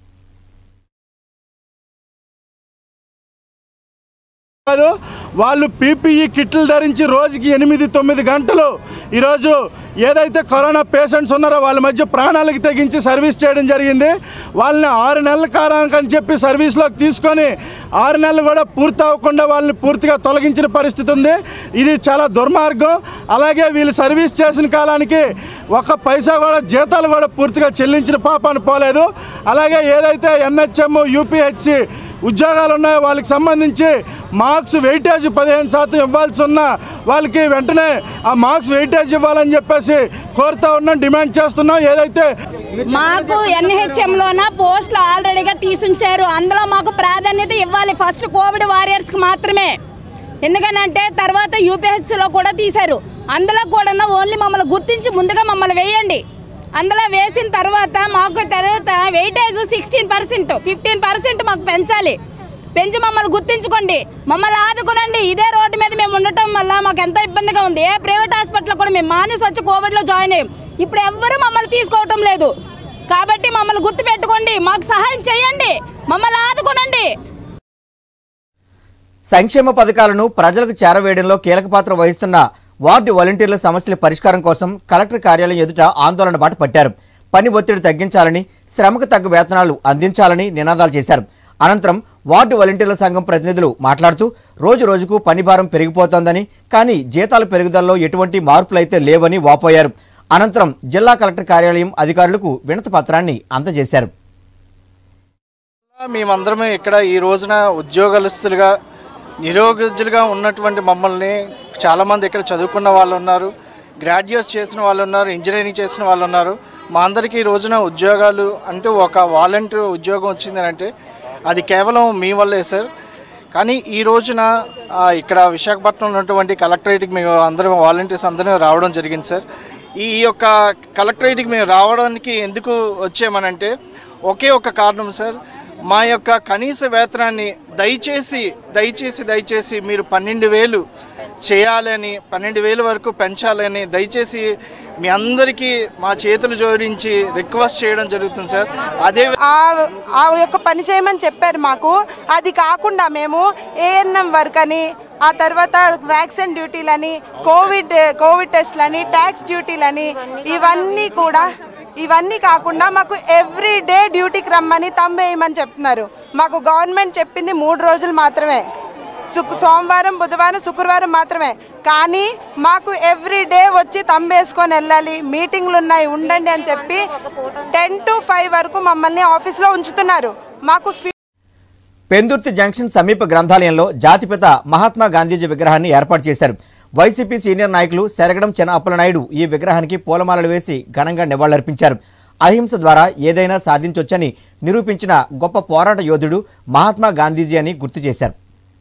కాదు వాళ్ళు పీపీఈ కిట్లు ధరించి రోజుకి ఎనిమిది తొమ్మిది గంటలు ఈరోజు ఏదైతే కరోనా పేషెంట్స్ ఉన్నారో వాళ్ళ మధ్య ప్రాణాలకు తెగించి సర్వీస్ చేయడం జరిగింది వాళ్ళని ఆరు నెలల కారానికి అని చెప్పి సర్వీస్లోకి తీసుకొని ఆరు నెలలు కూడా పూర్తి అవ్వకుండా వాళ్ళని పూర్తిగా తొలగించిన పరిస్థితి ఉంది ఇది చాలా దుర్మార్గం అలాగే వీళ్ళు సర్వీస్ చేసిన కాలానికి ఒక పైసా కూడా జీతాలు కూడా పూర్తిగా చెల్లించిన పాపాన్ని పోలేదు అలాగే ఏదైతే ఎన్హెచ్ఎం యూపీహెచ్సి ఉద్యోగాలు ఉన్నాయో వాళ్ళకి సంబంధించి మార్క్స్ వెయిటేజ్ పదిహేను శాతం ఇవ్వాల్సి ఉన్న వాళ్ళకి వెంటనే ఆ మార్క్స్ వెయిటేజ్ ఇవ్వాలని చెప్పేసి కోరుతా ఉన్నాం డిమాండ్ చేస్తున్నాం ఏదైతే మాకు ఎన్హెచ్ఎం లోన పోస్టులు ఆల్రెడీగా తీసుంచారు అందులో మాకు ప్రాధాన్యత ఇవ్వాలి ఫస్ట్ కోవిడ్ వారియర్స్ కి మాత్రమే ఎందుకనంటే తర్వాత యూపీహెచ్సిలో కూడా తీశారు అందులో కూడా ఓన్లీ మమ్మల్ని గుర్తించి ముందుగా మమ్మల్ని వేయండి అందులో వేసిన తర్వాత మాకు తర్వాత weightage sixteen percent fifteen percent మాకు పెంచాలి పెంచి మమ్మల్ని గుర్తించుకోండి మమ్మల్ని ఆదుకునండి ఇదే రోడ్డు మీద మేము ఉండటం వల్ల మాకు ఎంతో ఇబ్బందిగా ఉంది ఏ ప్రైవేట్ హాస్పిటల్ కూడా మేము మానేసి వచ్చి కోవిడ్లో జాయిన్ అయ్యాం ఇప్పుడు ఎవ్వరూ మమ్మల్ని తీసుకోవటం లేదు కాబట్టి మమ్మల్ని గుర్తు పెట్టుకోండి మాకు సహాయం చేయండి మమ్మల్ని ఆదుకోనండి సంక్షేమ పథకాలను ప్రజలకు చేరవేయడంలో కీలక పాత్ర వహిస్తున్న వార్డు వాలంటీర్ల సమస్యల పరిష్కారం కోసం కలెక్టర్ కార్యాలయం ఎదుట ఆందోళన బాట పట్టారు పని ఒత్తిడి తగ్గించాలని శ్రమకు తగ్గ వేతనాలు అందించాలని నినాదాలు చేశారు అనంతరం వార్డు వాలంటీర్ల సంఘం ప్రతినిధులు మాట్లాడుతూ రోజు రోజుకు పని భారం పెరిగిపోతోందని కానీ జీతాల పెరుగుదలలో ఎటువంటి మార్పులైతే లేవని వాపోయారు అనంతరం జిల్లా కలెక్టర్ కార్యాలయం అధికారులకు వినతి పత్రాన్ని అందజేశారు మేమందరం ఇక్కడ ఈ రోజున ఉద్యోగస్తులుగా నిరోగ్యులుగా ఉన్నటువంటి మమ్మల్ని చాలామంది ఇక్కడ చదువుకున్న వాళ్ళు ఉన్నారు గ్రాడ్యుయేట్స్ చేసిన వాళ్ళు ఉన్నారు ఇంజనీరింగ్ చేసిన వాళ్ళు ఉన్నారు మా అందరికీ ఈ రోజున ఉద్యోగాలు అంటూ ఒక వాలంటీర్ ఉద్యోగం వచ్చిందని అంటే అది కేవలం మీ వల్లే సార్ కానీ ఈ రోజున ఆ, ఇక్కడ విశాఖపట్నం ఉన్నటువంటి కలెక్టరేట్కి మేము అందరం వాలంటీర్స్ అందరం రావడం జరిగింది సార్ ఈ యొక్క కలెక్టరేట్కి మేము రావడానికి ఎందుకు వచ్చామనంటే ఒకే ఒక కారణం సార్ మా యొక్క కనీస వేతనాన్ని దయచేసి దయచేసి దయచేసి మీరు పన్నెండు వేలు చేయాలని పన్నెండు వేలు వరకు పెంచాలని దయచేసి మీ అందరికీ మా చేతులు జోడించి రిక్వెస్ట్ చేయడం జరుగుతుంది సార్ అదే ఆ- ఆ యొక్క పని చేయమని చెప్పారు మాకు అది కాకుండా మేము ఏఎన్ఎం వర్క్ అని ఆ తర్వాత వ్యాక్సిన్ డ్యూటీలని కోవిడ్ కోవిడ్ టెస్ట్లని ట్యాక్స్ డ్యూటీలని ఇవన్నీ కూడా ఇవన్నీ కాకుండా మాకు ఎవ్రీ డే డ్యూటీకి రమ్మని వేయమని చెప్తున్నారు మాకు గవర్నమెంట్ చెప్పింది మూడు రోజులు మాత్రమే శుక్ సోమవారం బుధవారం శుక్రవారం మాత్రమే కానీ మాకు ఎవ్రీ డే వచ్చి తంబేసుకొని వెళ్ళాలి మీటింగ్లు ఉన్నాయి ఉండండి అని చెప్పి టెన్ టు ఫైవ్ వరకు మమ్మల్ని ఆఫీస్లో ఉంచుతున్నారు మాకు ఫీ- పెందుర్తి జంక్షన్ సమీప గ్రంథాలయంలో జాతిపిత మహాత్మా గాంధీజీ విగ్రహాన్ని ఏర్పాటు చేశారు వైసీపీ సీనియర్ నాయకులు సెరగడం చెన అప్పలనాయుడు ఈ విగ్రహానికి పూలమాలలు వేసి ఘనంగా నివాళులర్పించారు అహింస ద్వారా ఏదైనా సాధించొచ్చని నిరూపించిన గొప్ప పోరాట యోధుడు మహాత్మా గాంధీజీ అని గుర్తు చేశారు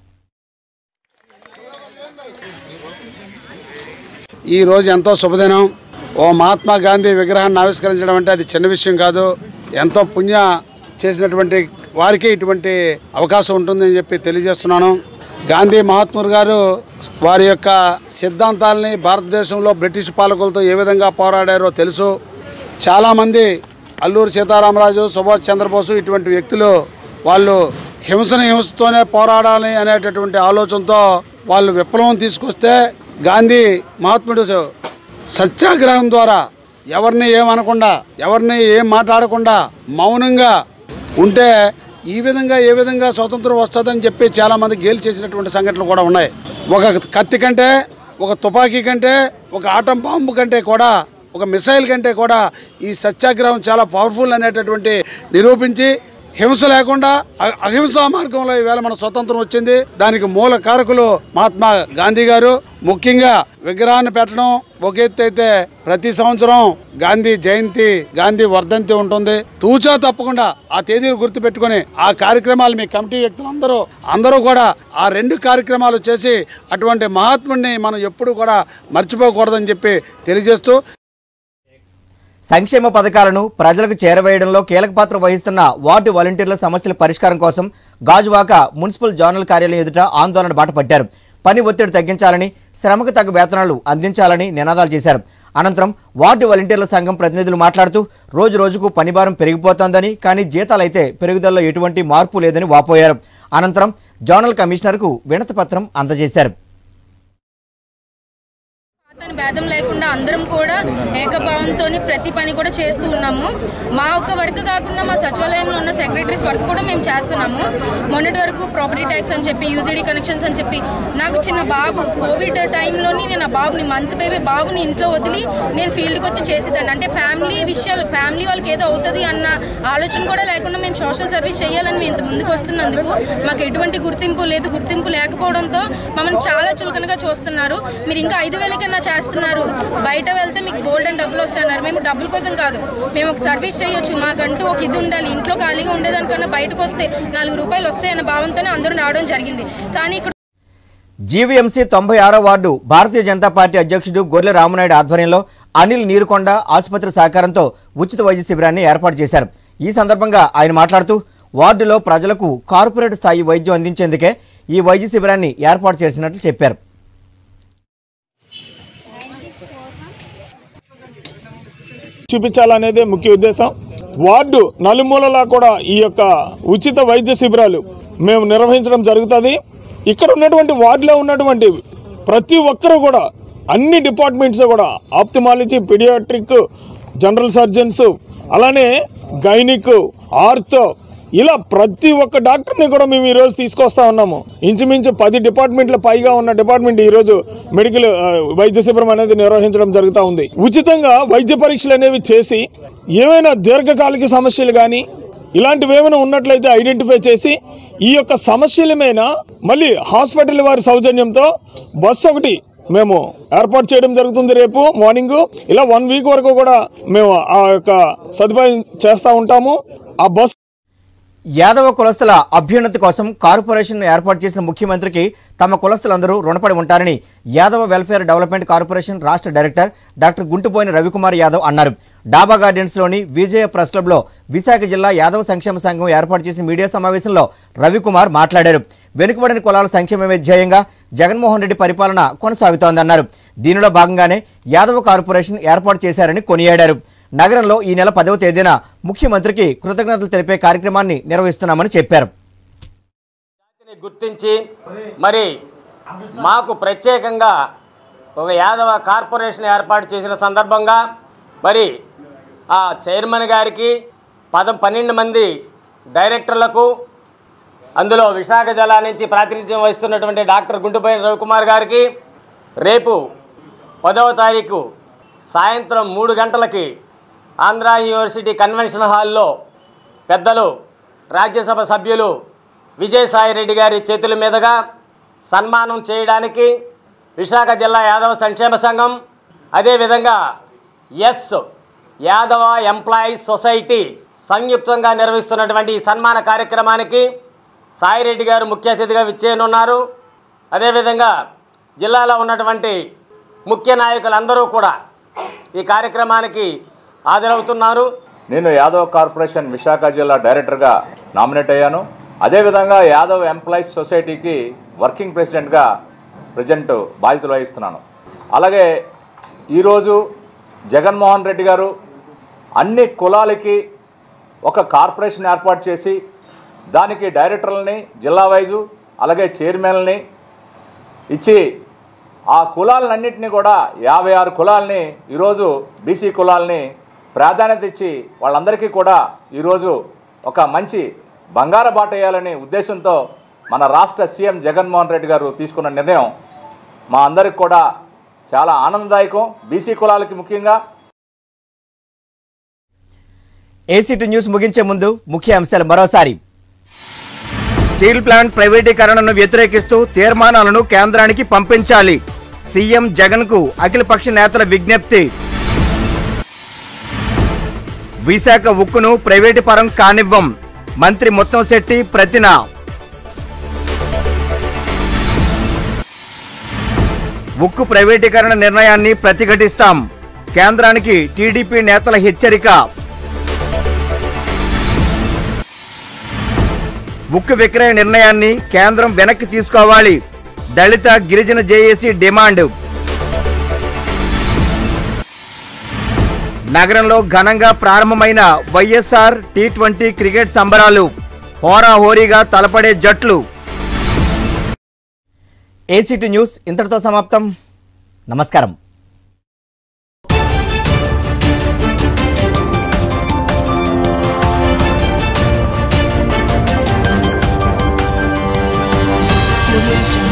ఈ రోజు ఎంతో శుభదినం ఓ మహాత్మా గాంధీ విగ్రహాన్ని ఆవిష్కరించడం అంటే అది చిన్న విషయం కాదు ఎంతో పుణ్య చేసినటువంటి వారికి ఇటువంటి అవకాశం ఉంటుందని చెప్పి తెలియజేస్తున్నాను గాంధీ మహాత్ముడు గారు వారి యొక్క సిద్ధాంతాలని భారతదేశంలో బ్రిటిష్ పాలకులతో ఏ విధంగా పోరాడారో తెలుసు చాలామంది అల్లూరి సీతారామరాజు సుభాష్ చంద్రబోసు ఇటువంటి వ్యక్తులు వాళ్ళు హింసను హింసతోనే పోరాడాలి అనేటటువంటి ఆలోచనతో వాళ్ళు విప్లవం తీసుకొస్తే గాంధీ మహాత్ముడు సత్యాగ్రహం ద్వారా ఎవరిని ఏమనకుండా ఎవరిని ఏం మాట్లాడకుండా మౌనంగా ఉంటే ఈ విధంగా ఏ విధంగా స్వతంత్రం వస్తుందని చెప్పి చాలామంది గేలు చేసినటువంటి సంఘటనలు కూడా ఉన్నాయి ఒక కత్తి కంటే ఒక తుపాకీ కంటే ఒక ఆటం బాంబు కంటే కూడా ఒక మిసైల్ కంటే కూడా ఈ సత్యాగ్రహం చాలా పవర్ఫుల్ అనేటటువంటి నిరూపించి హింస లేకుండా అ- అహింసా మార్గంలో ఈవేళ మన స్వతంత్రం వచ్చింది దానికి మూల కారకులు మహాత్మా గాంధీ గారు ముఖ్యంగా విగ్రహాన్ని పెట్టడం ఒక ఎత్తు అయితే ప్రతి సంవత్సరం గాంధీ జయంతి గాంధీ వర్ధంతి ఉంటుంది తూచా తప్పకుండా ఆ తేదీని గుర్తుపెట్టుకొని ఆ కార్యక్రమాలు మీ కమిటీ వ్యక్తులందరూ అందరూ కూడా ఆ రెండు కార్యక్రమాలు చేసి అటువంటి మహాత్ముడిని మనం ఎప్పుడు కూడా మర్చిపోకూడదని చెప్పి తెలియజేస్తూ సంక్షేమ పథకాలను ప్రజలకు చేరవేయడంలో కీలక పాత్ర వహిస్తున్న వార్డు వాలంటీర్ల సమస్యల పరిష్కారం కోసం గాజువాక మున్సిపల్ జోనల్ కార్యాలయం ఎదుట ఆందోళన బాట పట్టారు పని ఒత్తిడి తగ్గించాలని శ్రమకు తగ్గ వేతనాలు అందించాలని నినాదాలు చేశారు అనంతరం వార్డు వాలంటీర్ల సంఘం ప్రతినిధులు మాట్లాడుతూ రోజు రోజుకు పనిభారం పెరిగిపోతోందని కానీ జీతాలైతే పెరుగుదలలో ఎటువంటి మార్పు లేదని వాపోయారు అనంతరం జోనల్ కమిషనర్కు వినతి పత్రం అందజేశారు అతని భేదం లేకుండా అందరం కూడా ఏకభావంతో ప్రతి పని కూడా చేస్తూ ఉన్నాము మా ఒక్క వర్క్ కాకుండా మా సచివాలయంలో ఉన్న సెక్రటరీస్ వర్క్ కూడా మేము చేస్తున్నాము మొన్నటి వరకు ప్రాపర్టీ ట్యాక్స్ అని చెప్పి యూజీడీ కనెక్షన్స్ అని చెప్పి నాకు చిన్న బాబు కోవిడ్ టైంలోని నేను ఆ బాబుని మంత్స్ బేబీ బాబుని ఇంట్లో వదిలి నేను ఫీల్డ్కి వచ్చి చేసేదాన్ని అంటే ఫ్యామిలీ విషయాలు ఫ్యామిలీ వాళ్ళకి ఏదో అవుతుంది అన్న ఆలోచన కూడా లేకుండా మేము సోషల్ సర్వీస్ చేయాలని మేము ఇంత ముందుకు వస్తున్నందుకు మాకు ఎటువంటి గుర్తింపు లేదు గుర్తింపు లేకపోవడంతో మమ్మల్ని చాలా చులకనగా చూస్తున్నారు మీరు ఇంకా ఐదు వేలకన్నా చేస్తున్నారు బయట వెళ్తే మీకు బోల్డ్ అండ్ డబ్బులు వస్తున్నారు మేము డబ్బుల కోసం కాదు మేము ఒక సర్వీస్ చేయొచ్చు మాకంటూ ఒక ఇది ఉండాలి ఇంట్లో ఖాళీగా ఉండేదానికన్నా బయటకు వస్తే నాలుగు రూపాయలు వస్తాయన్న భావంతోనే అందరూ రావడం జరిగింది కానీ ఇక్కడ జీవీఎంసీ తొంభై ఆరో వార్డు భారతీయ జనతా పార్టీ అధ్యక్షుడు గొర్రె రామనాయుడు ఆధ్వర్యంలో అనిల్ నీరుకొండ ఆసుపత్రి సహకారంతో ఉచిత వైద్య శిబిరాన్ని ఏర్పాటు చేశారు ఈ సందర్భంగా ఆయన మాట్లాడుతూ వార్డులో ప్రజలకు కార్పొరేట్ స్థాయి వైద్యం అందించేందుకే ఈ వైద్య శిబిరాన్ని ఏర్పాటు చేసినట్లు చెప్పారు చూపించాలనేదే ముఖ్య ఉద్దేశం వార్డు నలుమూలలా కూడా ఈ యొక్క ఉచిత వైద్య శిబిరాలు మేము నిర్వహించడం జరుగుతుంది ఇక్కడ ఉన్నటువంటి వార్డులో ఉన్నటువంటి ప్రతి ఒక్కరూ కూడా అన్ని డిపార్ట్మెంట్స్ కూడా ఆప్థమాలజీ పీడియాట్రిక్ జనరల్ సర్జన్స్ అలానే గైనిక్ ఆర్థో ఇలా ప్రతి ఒక్క డాక్టర్ని కూడా మేము ఈరోజు తీసుకొస్తా ఉన్నాము ఇంచుమించు పది డిపార్ట్మెంట్ల పైగా ఉన్న డిపార్ట్మెంట్ ఈరోజు మెడికల్ ఆ, వైద్య శిబిరం అనేది నిర్వహించడం జరుగుతూ ఉంది ఉచితంగా వైద్య పరీక్షలు అనేవి చేసి ఏమైనా దీర్ఘకాలిక సమస్యలు కానీ ఇలాంటివి ఏమైనా ఉన్నట్లయితే ఐడెంటిఫై చేసి ఈ యొక్క సమస్యల మీద మళ్ళీ హాస్పిటల్ వారి సౌజన్యంతో బస్సు ఒకటి మేము ఏర్పాటు చేయడం జరుగుతుంది రేపు మార్నింగ్ ఇలా వన్ వీక్ వరకు కూడా మేము ఆ యొక్క సదుపాయం చేస్తూ ఉంటాము ఆ బస్ యాదవ కులస్తుల అభ్యున్నతి కోసం కార్పొరేషన్ ఏర్పాటు చేసిన ముఖ్యమంత్రికి తమ కులస్తులందరూ రుణపడి ఉంటారని యాదవ వెల్ఫేర్ డెవలప్మెంట్ కార్పొరేషన్ రాష్ట్ర డైరెక్టర్ డాక్టర్ గుంటుపోయిన రవికుమార్ యాదవ్ అన్నారు డాబా గార్డెన్స్లోని విజయ ప్రెస్ క్లబ్లో విశాఖ జిల్లా యాదవ సంక్షేమ సంఘం ఏర్పాటు చేసిన మీడియా సమావేశంలో రవికుమార్ మాట్లాడారు వెనుకబడిన కులాల సంక్షేమమే ధ్యేయంగా జగన్మోహన్ రెడ్డి పరిపాలన కొనసాగుతోందన్నారు దీనిలో భాగంగానే యాదవ కార్పొరేషన్ ఏర్పాటు చేశారని కొనియాడారు నగరంలో ఈ నెల పదవ తేదీన ముఖ్యమంత్రికి కృతజ్ఞతలు తెలిపే కార్యక్రమాన్ని నిర్వహిస్తున్నామని చెప్పారు గుర్తించి మరి మాకు ప్రత్యేకంగా ఒక యాదవ కార్పొరేషన్ ఏర్పాటు చేసిన సందర్భంగా మరి ఆ చైర్మన్ గారికి పద పన్నెండు మంది డైరెక్టర్లకు అందులో విశాఖ జిల్లా నుంచి ప్రాతినిధ్యం వహిస్తున్నటువంటి డాక్టర్ గుంటుపోయిన రవికుమార్ గారికి రేపు పదవ తారీఖు సాయంత్రం మూడు గంటలకి ఆంధ్ర యూనివర్సిటీ కన్వెన్షన్ హాల్లో పెద్దలు రాజ్యసభ సభ్యులు విజయసాయిరెడ్డి గారి చేతుల మీదుగా సన్మానం చేయడానికి విశాఖ జిల్లా యాదవ సంక్షేమ సంఘం అదేవిధంగా ఎస్ యాదవ ఎంప్లాయీస్ సొసైటీ సంయుక్తంగా నిర్వహిస్తున్నటువంటి ఈ సన్మాన కార్యక్రమానికి సాయిరెడ్డి గారు ముఖ్య అతిథిగా విచ్చేయనున్నారు అదేవిధంగా జిల్లాలో ఉన్నటువంటి ముఖ్య నాయకులందరూ కూడా ఈ కార్యక్రమానికి హాజరవుతున్నారు నేను యాదవ్ కార్పొరేషన్ విశాఖ జిల్లా డైరెక్టర్గా నామినేట్ అయ్యాను అదేవిధంగా యాదవ్ ఎంప్లాయీస్ సొసైటీకి వర్కింగ్ ప్రెసిడెంట్గా ప్రజెంట్ బాధ్యతలు వహిస్తున్నాను అలాగే ఈరోజు జగన్మోహన్ రెడ్డి గారు అన్ని కులాలకి ఒక కార్పొరేషన్ ఏర్పాటు చేసి దానికి డైరెక్టర్లని జిల్లా వైజు అలాగే చైర్మన్ని ఇచ్చి ఆ కులాలన్నింటినీ కూడా యాభై ఆరు కులాలని ఈరోజు బీసీ కులాలని ప్రాధాన్యత ఇచ్చి వాళ్ళందరికీ కూడా ఈరోజు ఒక మంచి బంగారు బాట వేయాలనే ఉద్దేశంతో మన రాష్ట్ర సీఎం జగన్మోహన్ రెడ్డి గారు తీసుకున్న నిర్ణయం మా అందరికి కూడా చాలా ఆనందదాయకం బీసీ కులాలకి ముఖ్యంగా ఏసీటీ న్యూస్ ముగించే ముందు ముఖ్య అంశాలు మరోసారి స్టీల్ ప్లాంట్ ప్రైవేటీకరణను వ్యతిరేకిస్తూ తీర్మానాలను కేంద్రానికి పంపించాలి సీఎం జగన్ కు అఖిలపక్ష నేతల విజ్ఞప్తి విశాఖ ఉక్కును ప్రైవేటు పరం కానివ్వం మంత్రి ముత్తంశెట్టి ప్రతిన ఉక్కు ప్రైవేటీకరణ నిర్ణయాన్ని ప్రతిఘటిస్తాం కేంద్రానికి టీడీపీ నేతల హెచ్చరిక ఉక్కు విక్రయ నిర్ణయాన్ని కేంద్రం వెనక్కి తీసుకోవాలి దళిత గిరిజన జేఏసీ డిమాండ్ నగరంలో ఘనంగా ప్రారంభమైన వైఎస్ఆర్ టీ ట్వంటీ క్రికెట్ సంబరాలు హోరాహోరీగా తలపడే జట్లు ఏసీటీ న్యూస్ ఇంతటితో సమాప్తం నమస్కారం Audio Jungle.